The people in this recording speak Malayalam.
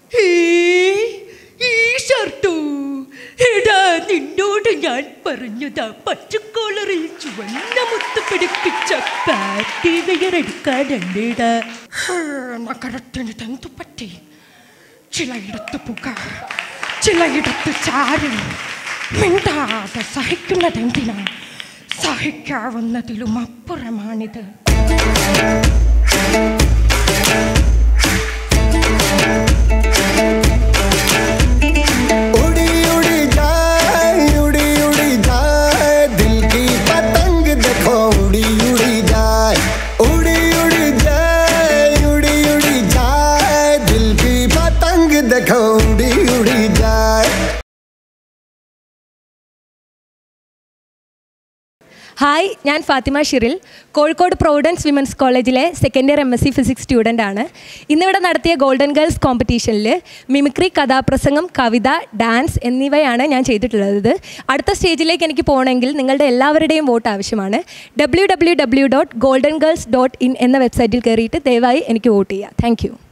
ഏയ്, ഈ ഷർട്ടോ എടാ നിന്നോട് ഞാൻ പറഞ്ഞതാ പച്ചക്കോളറിൽ ചുവന്ന മുത്ത് പിടിപ്പിച്ച പാർട്ടി വെയർ എടുക്കാനല്ലേടാ നഗരത്തിന് എന്തു പറ്റി ചിലയിടത്ത് പുക ചിലയിടത്ത് ചാരം മിണ്ടാതെ സഹിക്കുന്നതെന്തിനാ സഹിക്കാവുന്നതിലും അപ്പുറമാണിത് उड़ी उड़ी जाए उड़ी उड़ी जाए दिल की पतंग देखो उड़ी उड़ी जाए उड़ी उड़ी जाए उड़ी उड़ी जाए दिल की पतंग देखो उड़ी उड़ी जाए ഹായ് ഞാൻ ഫാത്തിമ ഷിറിൽ കോഴിക്കോട് പ്രൊവിഡൻസ് വിമൻസ് കോളേജിലെ second year M S C physics student ആണ് ഇന്നിവിടെ നടത്തിയ ഗോൾഡൻ ഗേൾസ് കോമ്പറ്റീഷനിൽ മിമിക്രി കഥാപ്രസംഗം കവിത ഡാൻസ് എന്നിവയാണ് ഞാൻ ചെയ്തിട്ടുള്ളത് അടുത്ത സ്റ്റേജിലേക്ക് എനിക്ക് പോകണമെങ്കിൽ നിങ്ങളുടെ എല്ലാവരുടെയും വോട്ട് ആവശ്യമാണ് W W W dot golden girls dot in എന്ന വെബ്സൈറ്റിൽ കയറിയിട്ട് ദയവായി എനിക്ക് വോട്ട് ചെയ്യുക താങ്ക് യു